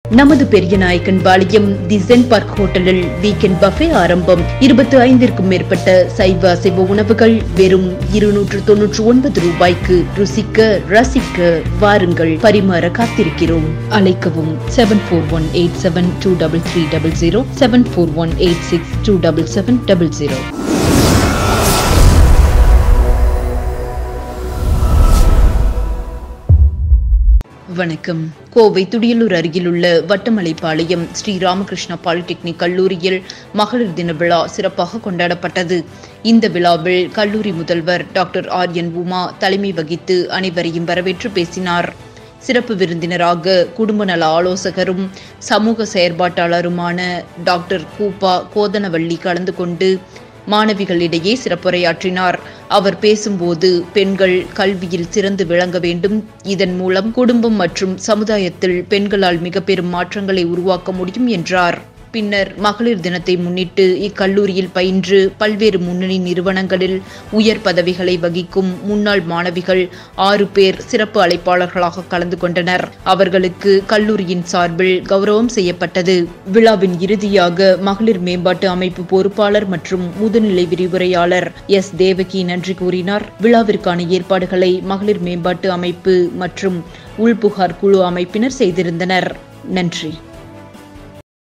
நமது Periyanayakkan Palayam the zen park ஹோட்டலில் weekend buffet ஆரம்பம் இருபத்தி ஐந்திற்கும் மேற்பட்ட சைவ அசைவ உணவுகள் வெறும் இருநூற்று தொன்னூற்று ஒன்பது ரூபாய்க்கு ருசிக்க ரசிக்க வாருங்கள் பரிமாற காத்திருக்கிறோம் அழைக்கவும் seven four one eight seven two double three double zero seven four one eight six two double seven double zero வணக்கம் கோவை துடியலூர் அருகிலுள்ள வட்டமலைப்பாளையம் ஸ்ரீ ராமகிருஷ்ணா பாலிடெக்னிக் கல்லூரியில் மகளிர் தின விழா சிறப்பாக கொண்டாடப்பட்டது இந்த விழாவில் கல்லூரி முதல்வர் டாக்டர் ஆர் என் உமா தலைமை வகித்து அனைவரையும் வரவேற்று பேசினார் சிறப்பு விருந்தினராக குடும்ப நல ஆலோசகரும் சமூக செயற்பாட்டாளருமான டாக்டர் கூப்பா கோதனவள்ளி கலந்து கொண்டு மாணவிகளிடையே சிறப்புரையாற்றினார் அவர் பேசும்போது பெண்கள் கல்வியில் சிறந்து விளங்க வேண்டும் இதன் மூலம் குடும்பம் மற்றும் சமுதாயத்தில் பெண்களால் மிக பெரும் மாற்றங்களை உருவாக்க முடியும் என்றார் பின்னர் மகளிர் தினத்தை முன்னிட்டு இக்கல்லூரியில் பயின்று பல்வேறு முன்னணி நிறுவனங்களில் உயர் பதவிகளை வகிக்கும் முன்னாள் மாணவிகள் ஆறு பேர் சிறப்பு அழைப்பாளர்களாக கலந்து கொண்டனர் அவர்களுக்கு கல்லூரியின் சார்பில் கௌரவம் செய்யப்பட்டது விழாவின் இறுதியாக மகளிர் மேம்பாட்டு அமைப்பு பொறுப்பாளர் மற்றும் முதுநிலை விரிவுரையாளர் எஸ் தேவகி நன்றி கூறினார் விழாவிற்கான ஏற்பாடுகளை மகளிர் மேம்பாட்டு அமைப்பு மற்றும் உள்புகார் குழு அமைப்பினர் செய்திருந்தனர் நன்றி